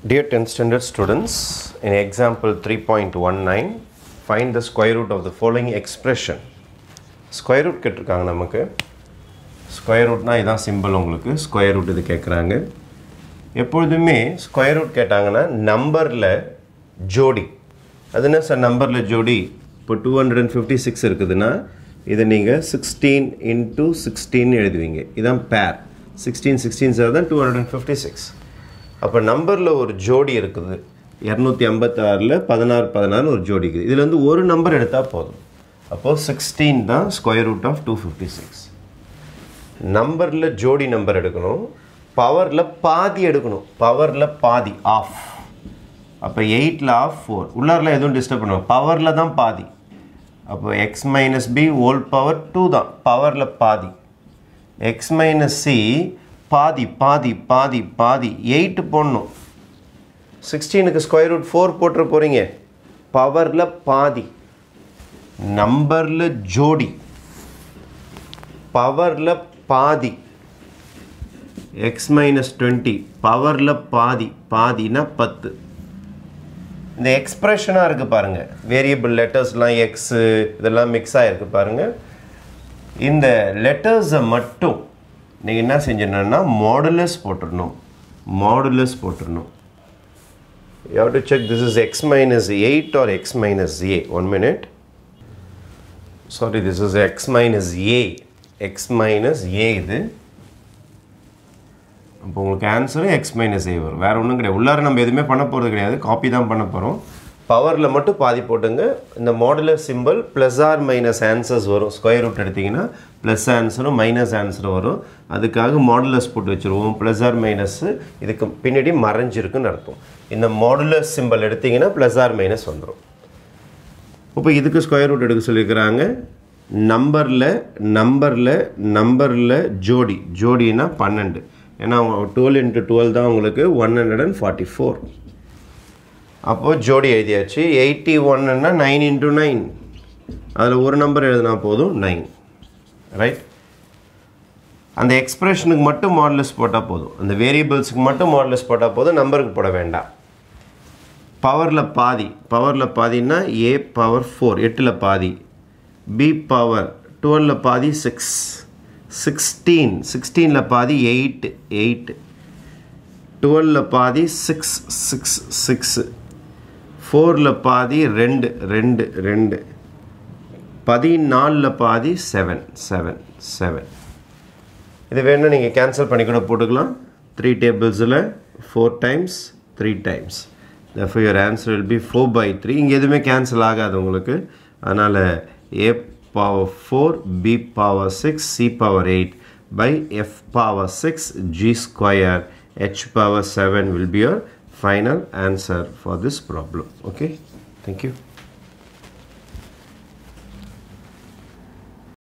Dear 10th standard students, in example 3.19, find the square root of the following expression. Square root கேட்டிருக்காங்க நமக்கு square ரூட்னா இதான் simple உங்களுக்கு square root இது கேட்குறாங்க எப்பொழுதுமே ஸ்கொயர் ரூட் கேட்டாங்கன்னா நம்பரில் ஜோடி அது என்ன சார் நம்பரில் ஜோடி இப்போ two hundred and fifty six இருக்குதுன்னா இதை நீங்கள் சிக்ஸ்டீன் இன்ட்டு சிக்ஸ்டீன் எழுதுவீங்க இதான் பேர் சிக்ஸ்டீன் சிக்ஸ்டீன் சார் தான் two hundred and fifty six அப்போ நம்பரில் ஒரு ஜோடி இருக்குது இரநூத்தி ஐம்பத்தாறில் பதினாறு பதினாறு ஒரு ஜோடி இருக்குது இதில் வந்து ஒரு நம்பர் எடுத்தால் போதும் அப்போது சிக்ஸ்டீன் தான் square root of two fifty six நம்பரில் ஜோடி நம்பர் எடுக்கணும் பவரில் பாதி எடுக்கணும் பவரில் பாதி ஆஃப் அப்போ எயிட்டில் ஆஃப் ஃபோர் உள்ளாரில் எதுவும் டிஸ்டர்ப் பண்ணுவோம் பவரில் தான் பாதி அப்போ x minus b whole power two தான் பவரில் பாதி எக்ஸ் மைனஸ் சி பாதி பாதி பாதி பாதி எயிட்டு போடணும் சிக்ஸ்டீனுக்கு ஸ்கொயர் ரூட் ஃபோர் போட்டுற போகிறீங்க பவரில் பாதி நம்பரில் ஜோடி பவரில் பாதி எக்ஸ் மைனஸ் டுவெண்ட்டி பவரில் பாதி பாதினா பத்து இந்த எக்ஸ்ப்ரெஷனாக இருக்குது பாருங்கள் வேரியபிள் லெட்டர்ஸ்லாம் எக்ஸு இதெல்லாம் மிக்ஸ் ஆகிருக்கு பாருங்கள் இந்த லெட்டர்ஸை மட்டும் நீங்கள் என்ன செஞ்சிடணும்னா மாடுலஸ் போட்டுடணும் மாடுலஸ் போட்டுடணும் you have to check this is x minus 8 or x minus a one minute sorry this is x minus a x minus a இது அப்போ உங்களுக்கு ஆன்சரும் எக்ஸ் மைனஸ் ஏ வரும் வேறு ஒன்றும் கிடையாது உள்ளார நம்ம எதுவுமே பண்ண போகிறது கிடையாது காப்பி தான் பண்ண போகிறோம் பவரில் மட்டும் பாதி போட்டுங்க இந்த modular symbol plus or minus answers வரும் ஸ்கொயர் ரூட் எடுத்திங்கன்னா ப்ளஸ் ஆன்சரும் மைனஸ் ஆன்சரும் வரும் அதுக்காக மாடுலஸ் போட்டு வச்சுருவோம் ப்ளஸ் ஆர் மைனஸ்ஸு இதுக்கு பின்னாடி மறைஞ்சிருக்குன்னு அர்த்தம் இந்த மாடுலர் சிம்பிள் எடுத்திங்கன்னா ப்ளஸ் ஆர் மைனஸ் வந்துடும் இப்போ இதுக்கு ஸ்கொயர் ரூட் எடுக்க சொல்லியிருக்கிறாங்க நம்பரில் நம்பரில் நம்பரில் ஜோடி ஜோடினா பன்னெண்டு ஏன்னா டுவெல் இன்ட்டு டுவெல் தான் உங்களுக்கு one hundred and forty four அப்போது ஜோடி எழுதியாச்சு எயிட்டி ஒன்னுன்னா நைன் இன்ட்டு நைன் அதில் ஒரு நம்பர் எழுதினா போதும் நைன் ரைட் அந்த எக்ஸ்ப்ரெஷனுக்கு மட்டும் மாடலஸ் போட்டால் போதும் அந்த வேரியபிள்ஸுக்கு மட்டும் மாடலஸ் போட்டால் போதும் நம்பருக்கு போட வேண்டாம் பவரில் பாதி பவரில் பாதின்னா ஏ பவர் ஃபோர் எட்டில் பாதி பி பவர் டுவெலில் பாதி சிக்ஸ் சிக்ஸ்டீன் சிக்ஸ்டீனில் பாதி எயிட் எயிட் டுவெலில் பாதி சிக்ஸ் சிக்ஸ் சிக்ஸு ஃபோரில் பாதி ரெண்டு ரெண்டு ரெண்டு பதினாலில் பாதி செவன் செவன் செவன் இது வேணும்னா நீங்கள் கேன்சல் பண்ணி கூட போட்டுக்கலாம் த்ரீ டேபிள்ஸில் four times three times therefore your answer will be 4 by 3 இங்கே எதுவுமே கேன்சல் ஆகாது உங்களுக்கு அதனால் ஏ power 4 b power 6 c power 8 by f power 6 g square h power 7 will be your final answer for this problem okay thank you